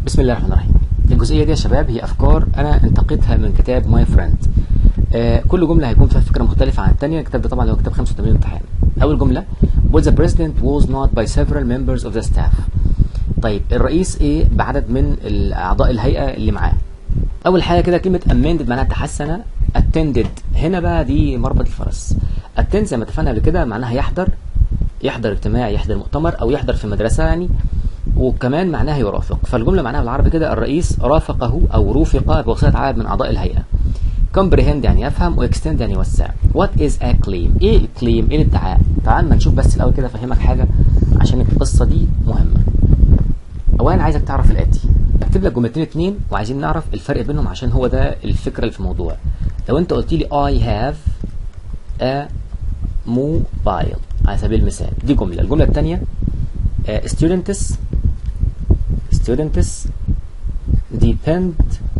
بسم الله الرحمن الرحيم الجزئيه دي يا شباب هي افكار انا انتقيتها من كتاب ماي فريند آه كل جمله هيكون فيها فكره مختلفه عن الثانيه الكتاب ده طبعا هو كتاب 85 امتحان اول جمله was the president was not by several members of the staff طيب الرئيس ايه بعدد من اعضاء الهيئه اللي معاه اول حاجه كده كلمه amended معناها تحسن attended هنا بقى دي مربط الفرس attend زي ما اتفقنا قبل كده معناها يحضر يحضر اجتماع يحضر مؤتمر او يحضر في مدرسه يعني وكمان معناها يرافق فالجمله معناها بالعربي كده الرئيس رافقه او رافق بواسطه عدد من اعضاء الهيئه comprehend يعني يفهم واكستند يعني يوسع what is a claim ايه الكليم ايه الادعاء تعال ما نشوف بس الاول كده افهمك حاجه عشان القصه دي مهمه اولا عايزك تعرف الاتي اكتب لك جملتين اتنين وعايزين نعرف الفرق بينهم عشان هو ده الفكره اللي في الموضوع لو انت قلت لي I have a mobile على سبيل المثال دي جمله الجمله الثانيه uh, students students depend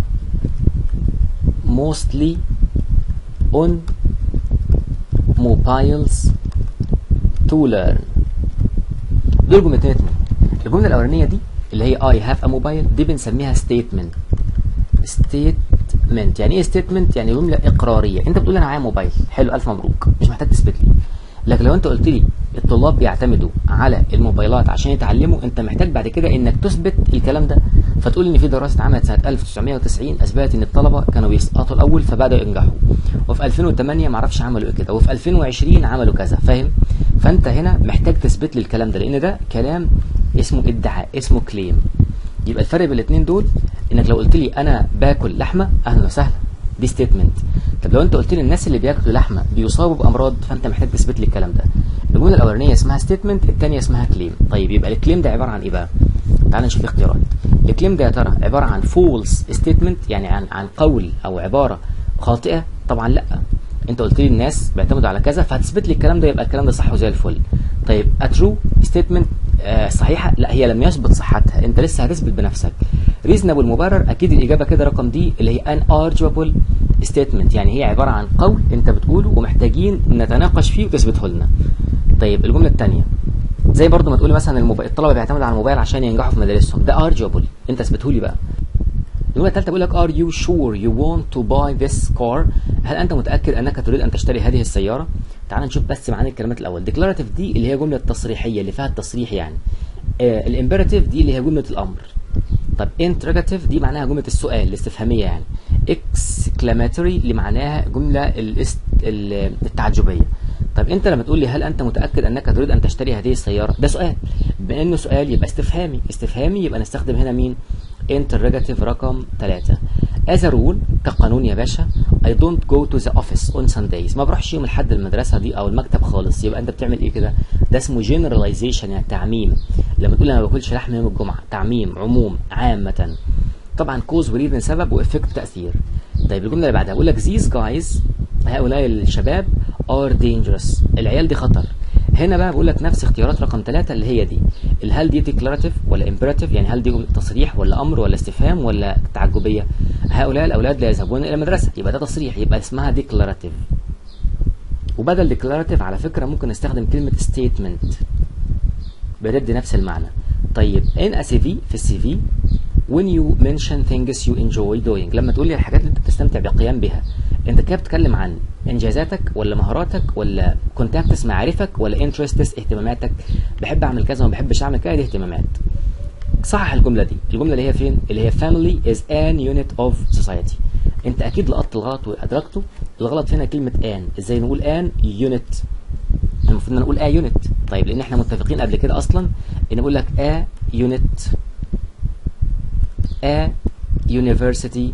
mostly on mobiles to learn دول جملتين اتنين الجمله الاولانيه دي اللي هي I have a mobile دي بنسميها statement statement يعني ايه statement يعني جمله اقراريه انت بتقول انا معايا موبايل حلو الف مبروك مش محتاج تثبت لي لكن لو انت قلت لي الطلاب بيعتمدوا على الموبايلات عشان يتعلموا انت محتاج بعد كده انك تثبت الكلام ده فتقول ان في دراسه اتعملت سنه 1990 اثبتت ان الطلبه كانوا بيسقطوا الاول فبداوا ينجحوا وفي 2008 ما اعرفش عملوا ايه كده وفي 2020 عملوا كذا فاهم فانت هنا محتاج تثبت لي الكلام ده لان ده كلام اسمه ادعاء اسمه كليم يبقى الفرق بين الاثنين دول انك لو قلت لي انا باكل لحمه اهلا وسهلا دي ستيتمنت طب لو انت قلت لي الناس اللي بياكلوا لحمه بيصابوا بامراض فانت محتاج تثبت لي الكلام ده الجمله الاولانيه اسمها ستيتمنت الثانيه اسمها كليم طيب يبقى الكليم ده عباره عن ايه بقى تعال نشوف اختيارات الكليم ده يا ترى عباره عن فولس ستيتمنت يعني عن عن قول او عباره خاطئه طبعا لا انت قلت لي الناس بيعتمدوا على كذا فهتثبت لي الكلام ده يبقى الكلام ده صح وزي الفل طيب اترو ستيتمنت آه صحيحه لا هي لم يثبت صحتها انت لسه هتثبت بنفسك ريزنبل مبرر اكيد الاجابه كده رقم دي اللي هي ان ارجبل ستيتمنت يعني هي عباره عن قول انت بتقوله ومحتاجين نتناقش فيه وتثبته لنا طيب الجمله الثانيه زي برضو ما تقولي مثلا الموب... الطلبه بيعتمدوا على الموبايل عشان ينجحوا في مدارسهم ده ارجبل انت اثبته لي بقى الجمله الثالثه بيقول لك ار يو شور يو want تو باي ذس كار هل انت متاكد انك تريد ان تشتري هذه السياره تعال نشوف بس معاني الكلمات الاول ديكلاراتيف دي اللي هي جمله تصريحيه اللي فيها التصريح يعني آه الامبيراتيف دي اللي هي جمله الامر طب انترجاتيف دي معناها جمله السؤال الاستفهاميه يعني اكسكلاماتوري اللي معناها جمله الاست... التعجبيه طب انت لما تقول لي هل انت متاكد انك تريد ان تشتري هذه السياره ده سؤال بما انه سؤال يبقى استفهامي استفهامي يبقى نستخدم هنا مين interrogative رقم 3 as a rule كقانون يا باشا I don't go to the office on Sundays ما بروحش يوم الحد المدرسة دي أو المكتب خالص يبقى أنت بتعمل إيه كده ده اسمه generalization يعني تعميم لما تقول أنا ما باكلش لحم يوم الجمعة تعميم عموم عامة طبعا cause وريزن سبب وإفكت تأثير طيب الجملة اللي بعدها بقول لك these guys هؤلاء الشباب are dangerous العيال دي خطر هنا بقى بقول لك نفس اختيارات رقم ثلاثة اللي هي دي هل دي ديكلاراتيف ولا امبيراتيف يعني هل دي تصريح ولا امر ولا استفهام ولا تعجبيه هؤلاء الاولاد لا يذهبون الى المدرسه يبقى ده تصريح يبقى اسمها ديكلاراتيف وبدل ديكلاراتيف على فكره ممكن نستخدم كلمه ستيتمنت برد نفس المعنى طيب ان a CV في السي في when you mention things you enjoy doing لما تقول لي الحاجات اللي انت بتستمتع بالقيام بها انت كده بتتكلم عن انجازاتك ولا مهاراتك ولا كونتاكتس معارفك ولا انترستس اهتماماتك بحب اعمل كذا وما بحبش اعمل كذا دي اهتمامات صحح الجمله دي الجمله اللي هي فين اللي هي family is an unit of society انت اكيد لقطت الغلط وادركته الغلط هنا كلمه an ازاي نقول an unit المفروض ان نقول a unit طيب لان احنا متفقين قبل كده اصلا ان نقول لك a unit a university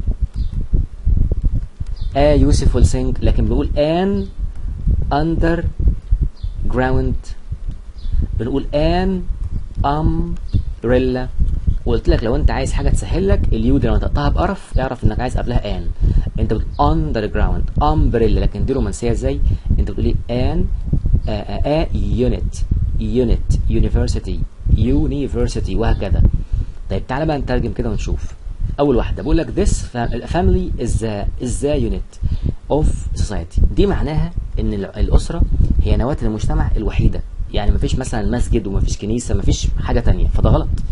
a useful thing لكن بنقول an underground بنقول an umbrella وقلت لك لو انت عايز حاجه تسهل لك اليو دي لو نطقتها بقرف اعرف انك عايز قبلها ان انت بتقول underground umbrella لكن دي رومانسيه ازاي انت بتقول ايه an a, a, a unit unit university university وهكذا طيب تعالى بقى نترجم كده ونشوف اول واحده بقول لك this family is the, is the unit of society دي معناها ان الاسره هي نواه المجتمع الوحيده يعني مفيش مثلا مسجد ومفيش كنيسه مفيش حاجه تانية فده غلط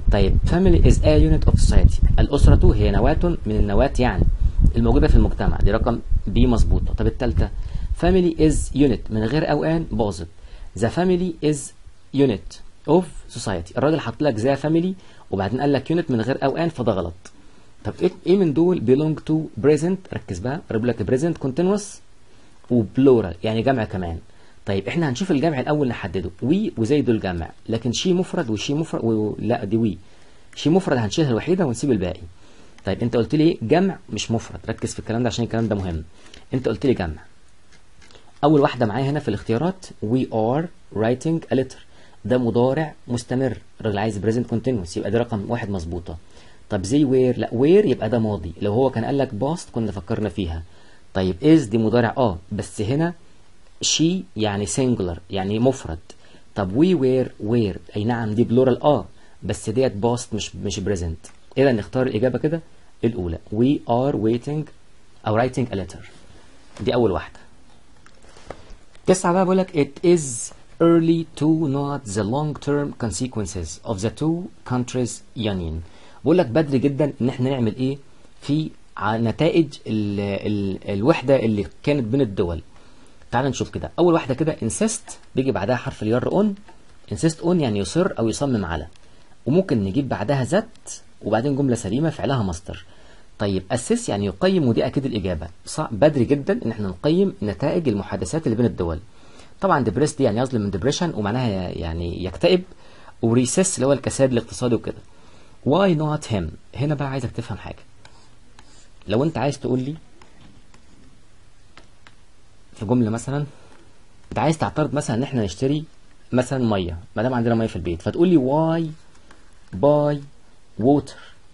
طيب family is a unit of society الأسرة هي نواة من النواة يعني الموجودة في المجتمع دي رقم بي مظبوطة طب التالتة family is unit من غير أوان باظت the family is unit of society الراجل حط لك ذا family وبعدين قال لك unit من غير أوان فده غلط طب ايه ايه من دول belong to present ركز بقى بيقول لك present continuous وبلورال يعني جمع كمان طيب احنا هنشوف الجمع الاول نحدده وي وزي دول جمع لكن شي مفرد وشي مفرد و... لا دي وي شي مفرد هنشيلها الوحيده ونسيب الباقي طيب انت قلت لي جمع مش مفرد ركز في الكلام ده عشان الكلام ده مهم انت قلت لي جمع اول واحده معايا هنا في الاختيارات we are writing a letter ده مضارع مستمر الراجل عايز present continuous يبقى دي رقم واحد مظبوطه طب زي وير لا وير يبقى ده ماضي لو هو كان قال لك باست كنا فكرنا فيها طيب از دي مضارع اه بس هنا شي يعني singular يعني مفرد طب وي وير وير اي نعم دي بلورال اه بس ديت باست مش مش بريزنت اذا نختار الاجابه كده الاولى we are waiting او writing a letter دي اول واحده تسعة بقى بقول لك it is early to note the long term consequences of the two countries union بقول لك بدري جدا ان احنا نعمل ايه في ع- نتائج ال ال الوحده اللي كانت بين الدول تعال نشوف كده اول واحده كده insist بيجي بعدها حرف الجر on insist on يعني يصر او يصمم على وممكن نجيب بعدها ذات وبعدين جمله سليمه فعلها مصدر طيب اسس يعني يقيم ودي اكيد الاجابه صعب بدري جدا ان احنا نقيم نتائج المحادثات اللي بين الدول طبعا ديبريس دي يعني يظلم من ديبريشن ومعناها يعني يكتئب وريسس اللي هو الكساد الاقتصادي وكده why not him هنا بقى عايزك تفهم حاجه لو انت عايز تقول لي في جمله مثلا انت عايز تعترض مثلا ان احنا نشتري مثلا ميه ما دام عندنا ميه في البيت فتقول لي واي باي ووتر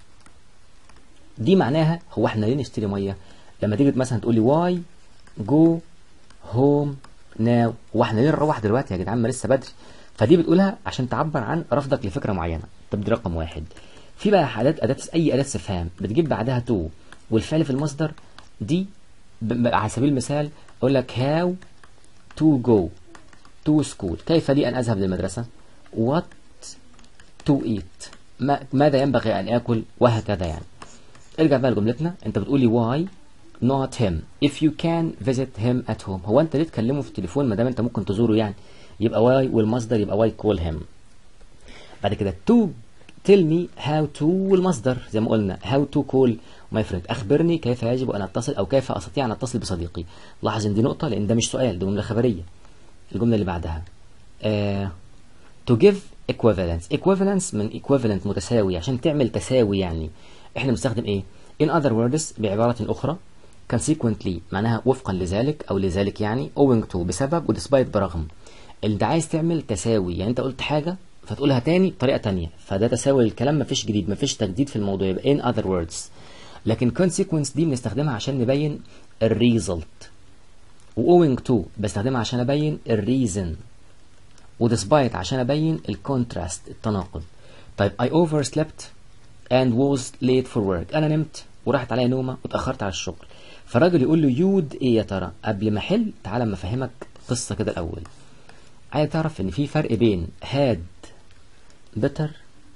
دي معناها هو احنا ليه نشتري ميه لما تيجي مثلا تقول لي واي جو هوم ناو هو احنا ليه نروح دلوقتي يا جدعان ما لسه بدري فدي بتقولها عشان تعبر عن رفضك لفكره معينه طب دي رقم واحد في بقى حالات اداه اي اداه استفهام بتجيب بعدها تو والفعل في المصدر دي ب- ب- على سبيل المثال اقول لك هاو تو جو تو سكول كيف لي ان اذهب للمدرسه وات تو ايت ما ماذا ينبغي ان اكل وهكذا يعني ارجع بقى لجملتنا انت بتقولي why not him if you can visit him at home هو انت ليه تكلمه في التليفون ما دام انت ممكن تزوره يعني يبقى why والمصدر يبقى why call him بعد كده to tell me how to والمصدر زي ما قلنا how to call my friend اخبرني كيف يجب ان اتصل او كيف استطيع ان اتصل بصديقي لاحظ ان دي نقطه لان ده مش سؤال ده جمله خبريه الجمله اللي بعدها آه to give equivalence equivalence من equivalent متساوي عشان تعمل تساوي يعني احنا بنستخدم ايه in other words بعبارة أخرى consequently معناها وفقا لذلك أو لذلك يعني owing to بسبب و despite برغم انت عايز تعمل تساوي يعني انت قلت حاجة فتقولها تاني بطريقة تانية فده تساوي الكلام مفيش جديد مفيش تجديد في الموضوع يبقى in other words لكن consequence دي بنستخدمها عشان نبين الريزلت و owing to بستخدمها عشان ابين الريزن وديسبايت عشان ابين الكونتراست التناقض طيب I overslept and was late for work انا نمت وراحت عليا نومه واتاخرت على الشغل فالراجل يقول له يود ايه يا ترى قبل ما احل تعالى اما افهمك قصه كده الاول عايز تعرف ان في فرق بين had better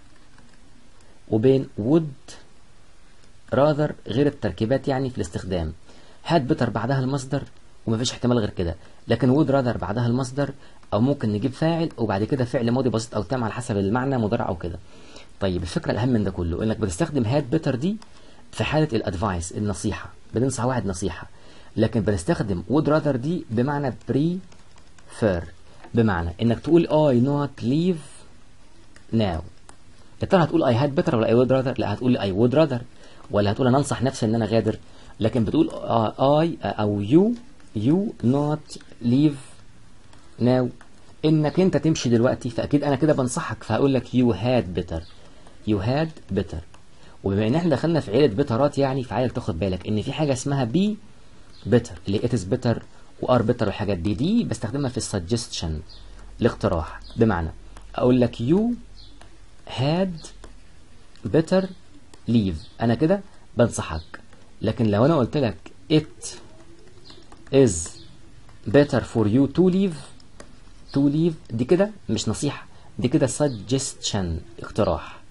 وبين would rather غير التركيبات يعني في الاستخدام had better بعدها المصدر ومفيش احتمال غير كده لكن would rather بعدها المصدر او ممكن نجيب فاعل وبعد كده فعل ماضي بسيط او تام على حسب المعنى مضارع او كده طيب الفكره الاهم من ده كله انك بتستخدم هاد بيتر دي في حاله الادفايس النصيحه بننصح واحد نصيحه لكن بنستخدم would rather دي بمعنى prefer بمعنى انك تقول I not leave now يا ترى هتقول I had better ولا I would rather لا هتقول I would rather ولا هتقول انا انصح نفسي ان انا غادر لكن بتقول آه I او you you not leave now انك انت تمشي دلوقتي فاكيد انا كده بنصحك فهقول لك you had better you had better وبما ان احنا دخلنا في عيله بيترات يعني فعايزك تاخد بالك ان في حاجه اسمها بي better اللي it is better وار better والحاجات دي دي بستخدمها في السجستشن الاقتراح بمعنى اقول لك you had better leave انا كده بنصحك لكن لو انا قلت لك it is better for you to leave to leave دي كده مش نصيحة دي كده suggestion اقتراح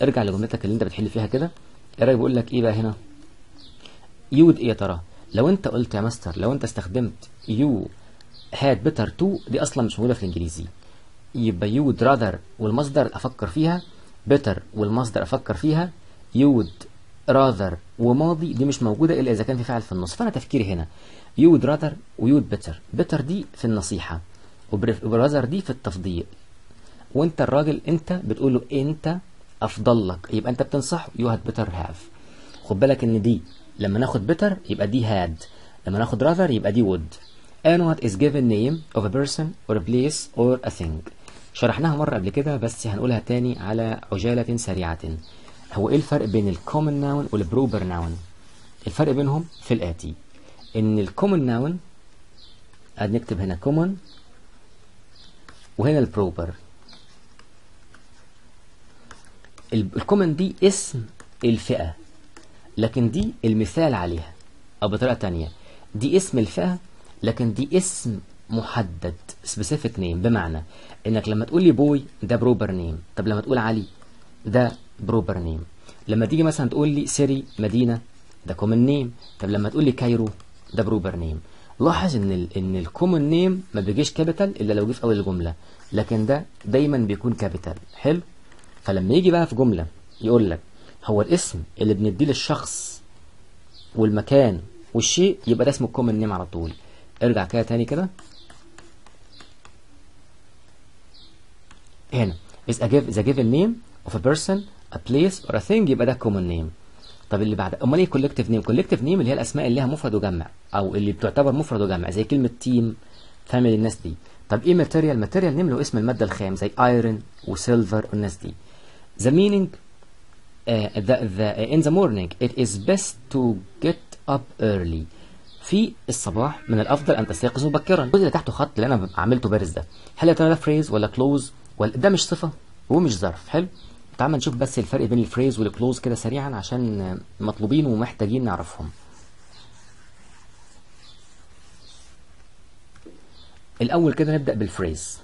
ارجع لجملتك اللي انت بتحل فيها كده الراجل بيقول لك ايه بقى هنا يود ايه يا ترى لو انت قلت يا مستر لو انت استخدمت يو هاد بيتر تو دي اصلا مش موجوده في الانجليزي يبقى يود راذر والمصدر افكر فيها بيتر والمصدر افكر فيها يود راذر وماضي دي مش موجوده الا اذا كان في فعل في النص فانا تفكيري هنا يود راذر ويود بيتر بيتر دي في النصيحه وبراذر دي في التفضيل وانت الراجل انت بتقول له انت افضل لك يبقى انت بتنصح يو هاد بيتر هاف خد بالك ان دي لما ناخد بيتر يبقى دي هاد لما ناخد راذر يبقى دي would and what is given name of a person or a place or a thing شرحناها مرة قبل كده بس هنقولها تاني على عجالة سريعة هو ايه الفرق بين الكومن ناون والبروبر ناون الفرق بينهم في الآتي ان الكومن ناون هنكتب هنا common وهنا البروبر الكومن دي اسم الفئة لكن دي المثال عليها او بطريقة تانية دي اسم الفئة لكن دي اسم محدد specific name بمعنى انك لما تقول لي بوي ده بروبر نيم طب لما تقول علي ده بروبر نيم لما تيجي مثلا تقول لي سيري مدينة ده كومن نيم طب لما تقول لي كايرو ده بروبر نيم لاحظ ان ال ان الكومن نيم ما بيجيش كابيتال الا لو جه في اول الجمله لكن ده دايما بيكون كابيتال حلو فلما يجي بقى في جمله يقول لك هو الاسم اللي بنديه للشخص والمكان والشيء يبقى ده اسمه الكومن نيم على طول ارجع كده تاني كده هنا is a give is a given name of a person a place or a thing يبقى ده common name طب اللي بعد امال ايه collective name collective name اللي هي الاسماء اللي لها مفرد وجمع او اللي بتعتبر مفرد وجمع زي كلمه تيم فاميلي الناس دي طب ايه ماتيريال ماتيريال نيم له اسم الماده الخام زي ايرون وسيلفر والناس دي the meaning uh, the, the, in the morning it is best to get up early في الصباح من الافضل ان تستيقظ مبكرا الجزء اللي تحته خط اللي انا عملته بارز ده هل يا ترى ده فريز ولا كلوز ولا ده مش صفه ومش ظرف حلو تعال نشوف بس الفرق بين الفريز والكلوز كده سريعا عشان مطلوبين ومحتاجين نعرفهم الاول كده نبدا بالفريز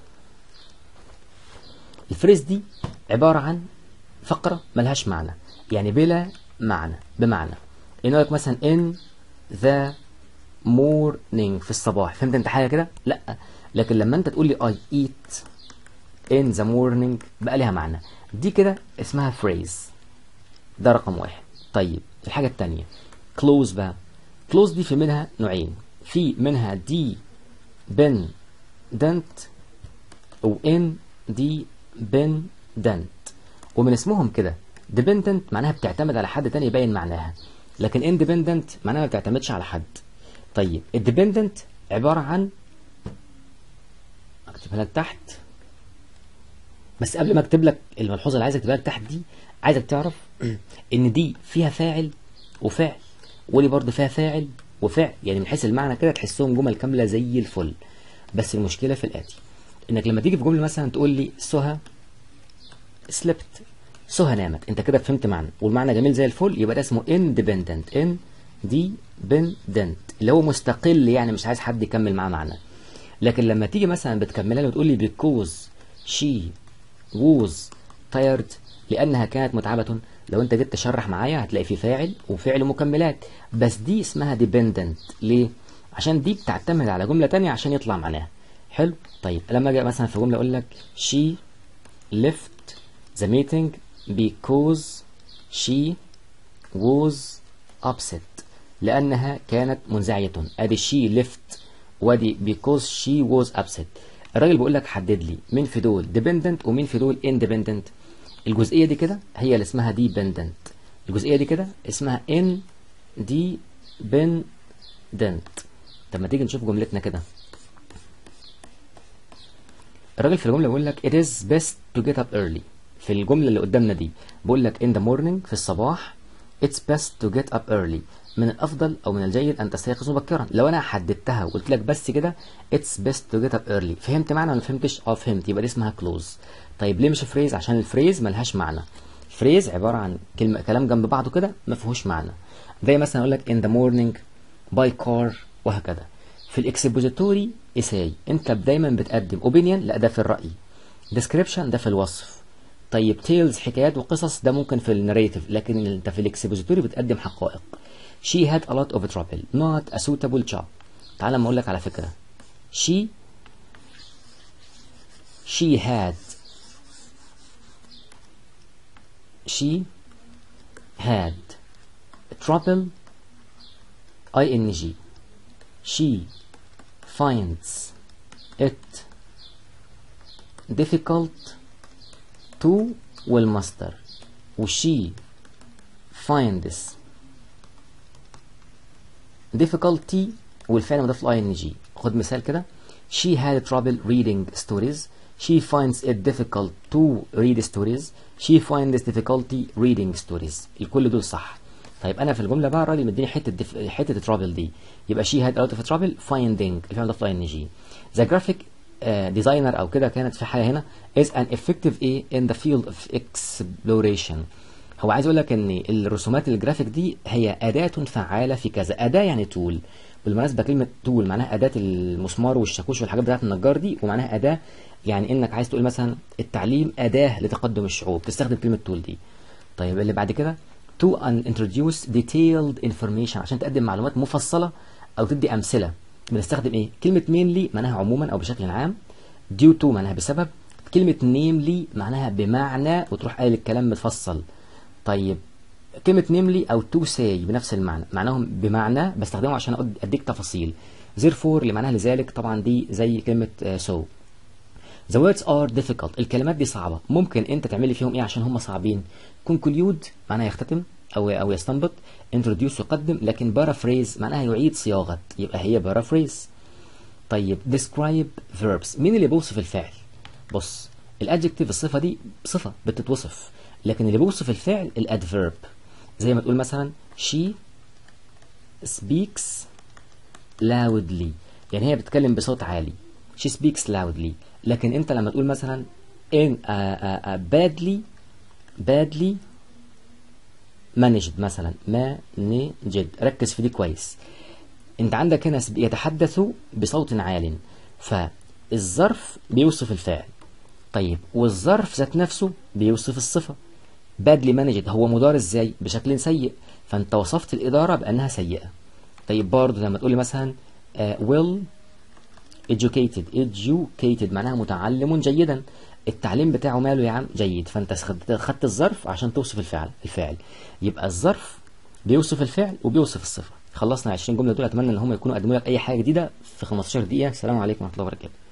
الفريز دي عباره عن فقره ملهاش معنى يعني بلا معنى بمعنى ان لك مثلا in the morning في الصباح فهمت انت حاجه كده لا لكن لما انت تقول لي I eat in the morning بقى لها معنى دي كده اسمها phrase ده رقم واحد طيب الحاجة التانية close بقى close دي في منها نوعين في منها دي بن دنت و ان دي بن دنت ومن اسمهم كده dependent معناها بتعتمد على حد تاني يبين معناها لكن independent معناها ما بتعتمدش على حد طيب الديبندنت عبارة عن اكتبها لك تحت بس قبل ما اكتب لك الملحوظة اللي عايزك تكتبها لك تحت دي عايزك تعرف ان دي فيها فاعل وفعل ودي برضه فيها فاعل وفعل يعني من حيث المعنى كده تحسهم جمل كاملة زي الفل بس المشكلة في الآتي انك لما تيجي في جملة مثلا تقول لي سهى سلبت سهى نامت انت كده فهمت معنى والمعنى جميل زي الفل يبقى ده اسمه independent ان دي بندنت اللي هو مستقل يعني مش عايز حد يكمل معاه معنى لكن لما تيجي مثلا بتكملها له وتقول لي because she was tired لانها كانت متعبة لو انت جيت تشرح معايا هتلاقي في فاعل وفعل ومكملات بس دي اسمها dependent ليه عشان دي بتعتمد على جملة تانية عشان يطلع معناها حلو طيب لما اجي مثلا في جملة اقول لك she left the meeting because she was upset لأنها كانت منزعجة أدي she left وادي because she was upset الراجل بيقول لك حدد لي مين في دول dependent ومين في دول independent الجزئية دي كده هي اللي اسمها dependent الجزئية دي كده اسمها independent طب ما تيجي نشوف جملتنا كده الراجل في الجملة بيقول لك it is best to get up early في الجملة اللي قدامنا دي بقول لك in the morning في الصباح it's best to get up early من الافضل او من الجيد ان تستيقظ مبكرا لو انا حددتها وقلت لك بس كده it's best to get up early فهمت معنى ولا فهمتش اه فهمت يبقى دي اسمها close طيب ليه مش فريز عشان الفريز ملهاش معنى فريز عباره عن كلمه كلام جنب بعضه كده ما فيهوش معنى زي مثلا اقول لك in the morning by car وهكذا في الاكسبوزيتوري اساي انت دايما بتقدم opinion لا ده في الراي description ده في الوصف طيب تيلز حكايات وقصص ده ممكن في الناريتيف لكن انت في الاكسبوزيتوري بتقدم حقائق she had a lot of trouble not a suitable job تعال لما اقول لك على فكره she she had she had trouble ing she finds it difficult to والمصدر وشي finds difficulty والفعل مضاف ل ing خد مثال كده she had trouble reading stories she finds it difficult to read stories she finds difficulty reading stories الكل دول صح طيب انا في الجمله بقى الراجل مديني حته دف... حته trouble دي يبقى she had a lot of trouble finding الفعل مضاف ل ing the graphic ديزاينر او كده كانت في حاجه هنا is an effective a in the field of exploration هو عايز يقول لك ان الرسومات الجرافيك دي هي اداه فعاله في كذا اداه يعني تول بالمناسبه كلمه تول معناها اداه المسمار والشاكوش والحاجات بتاعت النجار دي ومعناها اداه يعني انك عايز تقول مثلا التعليم اداه لتقدم الشعوب تستخدم كلمه تول دي طيب اللي بعد كده to an introduce detailed information عشان تقدم معلومات مفصله او تدي امثله بنستخدم ايه كلمه mainly معناها عموما او بشكل عام due to معناها بسبب كلمه namely معناها بمعنى وتروح قايل الكلام متفصل طيب كلمة namely أو to say بنفس المعنى معناهم بمعنى بستخدمه عشان أديك تفاصيل therefore اللي معناها لذلك طبعا دي زي كلمة uh, so the words are difficult الكلمات دي صعبة ممكن أنت تعملي فيهم إيه عشان هم صعبين conclude معناها يختتم أو أو يستنبط introduce يقدم لكن paraphrase معناها يعيد صياغة يبقى هي paraphrase طيب describe verbs مين اللي بيوصف الفعل بص الادجكتيف الصفة دي صفة بتتوصف لكن اللي بيوصف الفعل الادفيرب زي ما تقول مثلا she speaks loudly يعني هي بتتكلم بصوت عالي she speaks loudly لكن انت لما تقول مثلا in uh, uh, uh, badly badly managed مثلا managed ركز في دي كويس انت عندك هنا يتحدث بصوت عال فالظرف بيوصف الفعل طيب والظرف ذات نفسه بيوصف الصفه badly managed هو مدار ازاي بشكل سيء فانت وصفت الاداره بانها سيئه طيب برضه لما تقولي مثلا uh, well educated educated معناها متعلم جيدا التعليم بتاعه ماله يا عم جيد فانت خدت الظرف عشان توصف الفعل الفعل يبقى الظرف بيوصف الفعل وبيوصف الصفه خلصنا 20 جمله دول اتمنى ان هم يكونوا قدموا لك اي حاجه جديده في 15 دقيقه السلام عليكم ورحمه الله وبركاته